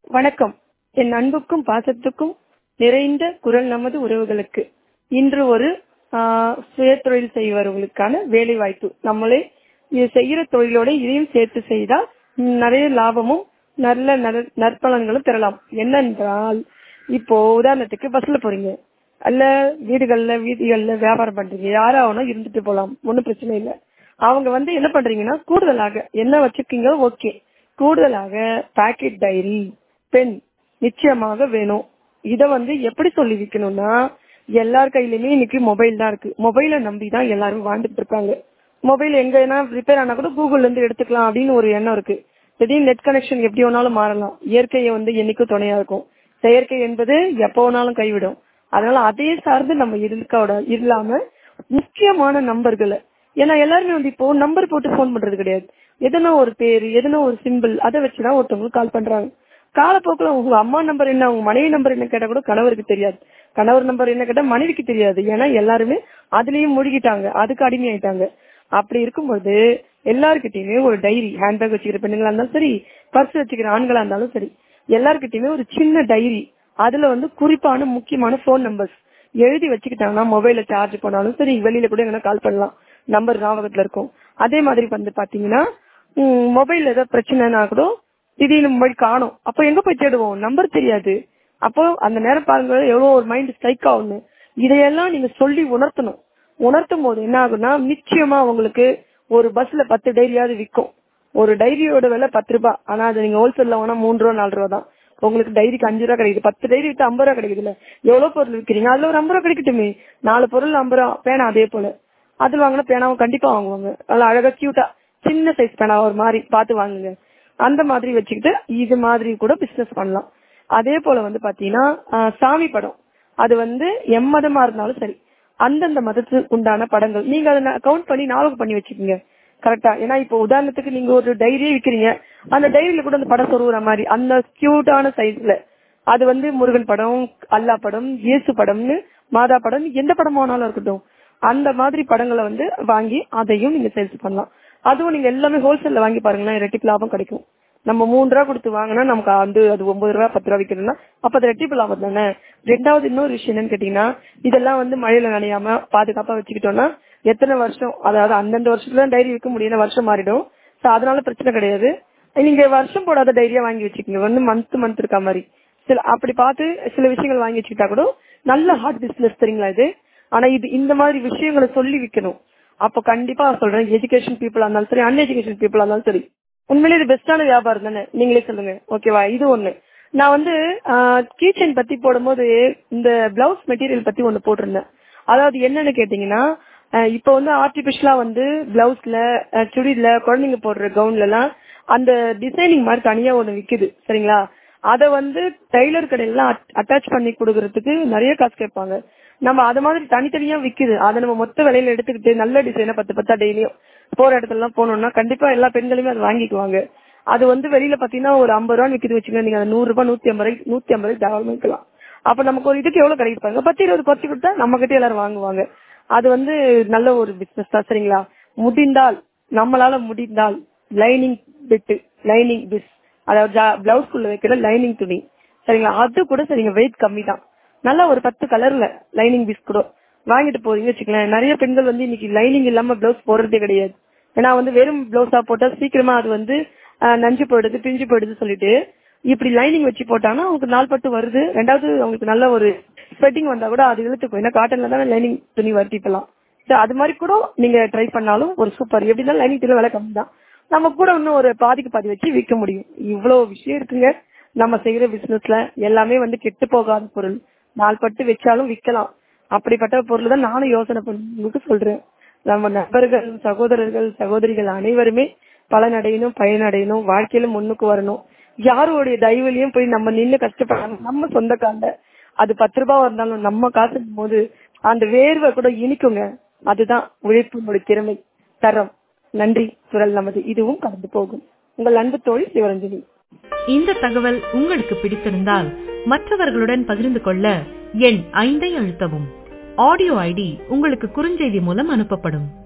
வணக்கம் என் அன்புக்கும் பாசத்துக்கும் நிறைந்த குரல் நமது உறவுகளுக்கு இன்று ஒரு ஆஹ், சுயதொழில் செய்வர்களுக்கான வேலை வாய்ப்பு நம்மளே இது செய்யற தொழிலோட இதையும் சேர்த்து செய்தால் ம், நிறைய லாபமும் நல்ல நற- நற்பலன்களும் பெறலாம் என்னென்றால் இப்போ உதாரணத்துக்கு பஸ்ல போறீங்க அல்ல வீடுகள்ல வீதிகள்ல வியாபாரம் பண்றீங்க யாராவனா இருந்துட்டு போலாம் ஒன்னும் பிரச்சனை இல்ல அவங்க வந்து என்ன பண்றீங்கன்னா கூடுதலாக என்ன வச்சிருக்கீங்க ஓகே கூடுதலாக பாக்கெட் டைரி பென் நிச்சயமாக வேணும் இத வந்து எப்படி சொல்லி விக்கணும்னா எல்லார் கையிலுமே இன்னைக்கு மொபைல் தான் இருக்கு மொபைலை நம்பி தான் எல்லாரும் வாழ்ந்துட்டு இருக்காங்க மொபைல் எங்கன்னா ரிப்பேர் ஆனா கூட கூகுள்ல இருந்து எடுத்துக்கலாம் அப்படின்னு ஒரு எண்ணம் இருக்கு திடீர்னு நெட் கனெக்ஷன் எப்படி வேணாலும் மாறலாம் இயற்கையை வந்து என்னைக்கும் துணையா இருக்கும் செயற்கை என்பது எப்போ வேணாலும் கைவிடும் அதனால அதே சார்ந்து நம்ம இருக்க இல்லாம முக்கியமான நம்பர்களை ஏன்னா எல்லாருமே வந்து இப்போ நம்பர் போட்டு ஃபோன் பண்றது கிடையாது எதனா ஒரு பேரு எதனா ஒரு சிம்பிள் அதை வச்சுதான் ஒருத்தவங்களுக்கு கால் பண்றாங்க காலப்போக்கில் உங்க அம்மா நம்பர் என்ன உங்க மனைவி நம்பர் என்ன கேட்டா கூட கணவருக்கு தெரியாது கணவர் நம்பர் என்ன கேட்டா மனைவிக்கு தெரியாது ஏன்னா எல்லாருமே அதுலயும் மூழ்கிட்டாங்க அதுக்கு அடிமையாயிட்டாங்க அப்படி இருக்கும்போது எல்லாருக்கிட்டையுமே ஒரு டைரி ஹேண்ட்பேக் வச்சுக்கிற பெண்களா இருந்தாலும் சரி பர்ஸ் வச்சுக்கிற ஆண்களா இருந்தாலும் சரி எல்லாருக்கிட்டையுமே ஒரு சின்ன டைரி அதுல வந்து குறிப்பான முக்கியமான போன் நம்பர்ஸ் எழுதி வச்சுக்கிட்டாங்கன்னா மொபைல சார்ஜ் பண்ணாலும் சரி வெளியில கூட எங்கன்னா கால் பண்ணலாம் நம்பர் ஞாபகத்துல இருக்கும் அதே மாதிரி வந்து பாத்தீங்கன்னா மொபைல் ஏதாவது பிரச்சனைனா கூட திடீர்னு மொபைல் காணும் அப்போ எங்க போய் தேடுவோம் நம்பர் தெரியாது அப்போ அந்த நேரம் பாருங்க எவ்வளவு ஒரு மைண்ட் ஸ்ட்ரைக் ஆகும்னு இதையெல்லாம் நீங்க சொல்லி உணர்த்தணும் உணர்த்தும் போது என்ன ஆகும்னா நிச்சயமா உங்களுக்கு ஒரு பஸ்ல பத்து டைரியாவது விற்கும் ஒரு டைரியோட விலை பத்து ரூபாய் ஆனா அது நீங்க ஹோல்சேல்ல வாங்கினா மூணு ரூபா நாலு ரூபா தான் உங்களுக்கு டைரிக்கு அஞ்சு ரூபா கிடைக்குது பத்து டைரி வித்து ஐம்பது ரூபா கிடைக்குதுல்ல எவ்வளவு பொருள் விற்கிறீங்க அதுல ஒரு ஐம்பது ரூபா கிடைக்கட்டுமே நாலு பொருள் ஐம்பது ரூபா பேனா அதே போல அதுல வாங்கினா பேனாவும் கண்டிப்பா வாங்குவாங்க நல்லா அழகா கியூட்டா சின்ன சைஸ் பேனா ஒரு மாதிரி பார்த்து வாங்குங்க அந்த மாதிரி வச்சுக்கிட்டு இது மாதிரி கூட பிசினஸ் பண்ணலாம் அதே போல வந்து பாத்தீங்கன்னா ஆஹ், சாமி படம் அது வந்து எம்மதமா இருந்தாலும் சரி அந்தந்த மதத்துக்கு உண்டான படங்கள் நீங்க அதை கவுண்ட் பண்ணி ஞாபகம் பண்ணி வச்சுக்கோங்க கரெக்டா ஏன்னா இப்போ உதாரணத்துக்கு நீங்க ஒரு டைரியே விக்கிறீங்க அந்த டைரியில கூட அந்த படம் சொருகுற மாதிரி அந்த கியூட்டான சைஸ்ல அது வந்து முருகன் படம் அல்லா படம் இயேசு படம்னு மாதா படம் எந்த படமா வேணாலும் இருக்கட்டும் அந்த மாதிரி படங்களை வந்து வாங்கி அதையும் நீங்க சேல்ஸ் பண்ணலாம் அதுவும் நீங்க எல்லாமே ஹோல்சேல்ல வாங்கி பாருங்களேன் ரெட்டிப்பு லாபம் கிடைக்கும் நம்ம மூணு ரூபா கொடுத்து வாங்கினா நமக்கு வந்து அது ஒன்பது ரூபா பத்து ரூபா விற்கணும்னா அப்ப அது ரெட்டிப்பு லாபம் தானே ரெண்டாவது இன்னொரு விஷயம் என்னன்னு கேட்டீங்கன்னா இதெல்லாம் வந்து மழையில நனையாம பாதுகாப்பா வச்சுக்கிட்டோம்னா எத்தனை வருஷம் அதாவது அந்தந்த வருஷத்துல டைரி விற்க முடியும் வருஷம் மாறிடும் So அதனால பிரச்சனை கிடையாது நீங்க வருஷம் போடாத டைரியா வாங்கி வச்சுக்கோங்க வந்து மந்த் மந்த் இருக்க மாதிரி சில அப்படி பார்த்து சில விஷயங்கள் வாங்கி வச்சுக்கிட்டா கூட நல்ல ஹார்ட் பிசினஸ் தெரியுங்களா இது ஆனா இது இந்த மாதிரி விஷயங்களை சொல்லி விற்கணும் அப்ப கண்டிப்பா சொல்றேன் எஜுகேஷன் பீப்புளா இருந்தாலும் சரி அன்எஜுகேஷன் பீப்புளா இருந்தாலும் சரி உண்மையிலே இது பெஸ்டான வியாபாரம் தானே நீங்களே சொல்லுங்க ஓகேவா இது ஒண்ணு நான் வந்து கீச்சன் பத்தி போடும்போது இந்த பிளவுஸ் மெட்டீரியல் பத்தி ஒண்ணு போட்டிருந்தேன் அதாவது என்னன்னு கேட்டீங்கன்னா அஹ் இப்போ வந்து ஆர்டிபிஷியலா வந்து பிளவுஸ்ல சுடில குழந்தைங்க போடுற கவுன்ல எல்லாம் அந்த டிசைனிங் மாதிரி தனியா ஒண்ணு விக்குது சரிங்களா அத வந்து டெய்லர் கடையில அட்டாச் பண்ணி கொடுக்கறதுக்கு நிறைய காசு கேட்பாங்க நம்ம அது மாதிரி தனித்தனியா விக்குது அதை நம்ம மொத்த விலையில எடுத்துக்கிட்டு நல்ல டிசைனை பத்து பத்தா டெய்லியும் போற இடத்துல எல்லாம் போனோம்னா கண்டிப்பா எல்லா பெண்களுமே அதை வாங்கிக்குவாங்க அது வந்து வெளியில பாத்தீங்கன்னா ஒரு ஐம்பது ரூபா விக்குது வச்சுக்கோங்க நீங்க அதை நூறு ரூபாய் நூத்தி ஐம்பது ரூபாய் நூத்தி ஐம்பது ரூபாய் தாராளமா விற்கலாம் அப்ப நமக்கு ஒரு இதுக்கு எவ்வளவு கிடைப்பாங்க பத்து இருபது குறைச்சு கொடுத்தா நம்ம கிட்ட எல்லாரும் வாங்குவாங்க அது வந்து நல்ல ஒரு பிசினஸ் தான் சரிங்களா முடிந்தால் நம்மளால முடிந்தால் லைனிங் பிட்டு லைனிங் பிஸ் அதாவது பிளவுஸ்குள்ள வைக்கிற லைனிங் துணி சரிங்களா அது கூட சரிங்க வெயிட் கம்மி தான் நல்லா ஒரு பத்து கலர்ல லைனிங் பீஸ் கூட வாங்கிட்டு போறீங்க வச்சுக்கலாம் நிறைய பெண்கள் வந்து இன்னைக்கு லைனிங் இல்லாம பிளவுஸ் போடுறதே கிடையாது ஏன்னா வந்து வெறும் பிளவுஸா போட்டா சீக்கிரமா அது வந்து ஆஹ், நஞ்சு போயிடுது பிஞ்சு போயிடுது சொல்லிட்டு இப்படி லைனிங் வச்சு போட்டாங்கன்னா அவங்களுக்கு நாள் பட்டு வருது ரெண்டாவது அவங்களுக்கு நல்ல ஒரு ஸ்வெட்டிங் வந்தா கூட அது இழுத்துக்கும் ஏன்னா காட்டன்ல தானே லைனிங் துணி வருத்திக்கலாம் சரி, அது மாதிரி கூட நீங்க ட்ரை பண்ணாலும் ஒரு சூப்பர் எப்படி இருந்தாலும் லைனிங் துணி விலை கம்மி தான் நம்ம கூட இன்னும் ஒரு பாதிக்கு பாதி வச்சு விற்க முடியும் இவ்வளவு விஷயம் இருக்குங்க நம்ம செய்யற பிசினஸ்ல எல்லாமே வந்து கெட்டு போகாத பொருள் நாள் பட்டு வச்சாலும் விற்கலாம் அப்படிப்பட்ட பொருள் தான் நானும் யோசனை பண்ணி உங்களுக்கு சொல்றேன் நம்ம நண்பர்கள் சகோதரர்கள் சகோதரிகள் அனைவருமே பலனடையணும் பயனடையணும் வாழ்க்கையில முன்னுக்கு வரணும் யாருடைய தயவுலையும் போய் நம்ம நின்னு கஷ்டப்படாம நம்ம சொந்த காண்ட அது பத்து ரூபாய் இருந்தாலும் நம்ம காசு போது அந்த வேர்வை கூட இனிக்குங்க அதுதான் உழைப்பினுடைய திறமை தரம் நன்றி குரல் நமது இதுவும் கடந்து போகும் உங்கள் அன்பு தோழி சிவரஞ்சனி இந்த தகவல் உங்களுக்கு பிடித்திருந்தால் மற்றவர்களுடன் பகிர்ந்து கொள்ள எண் ஐந்தை அழுத்தவும் ஆடியோ ஐடி உங்களுக்கு குறுஞ்செய்தி மூலம் அனுப்பப்படும்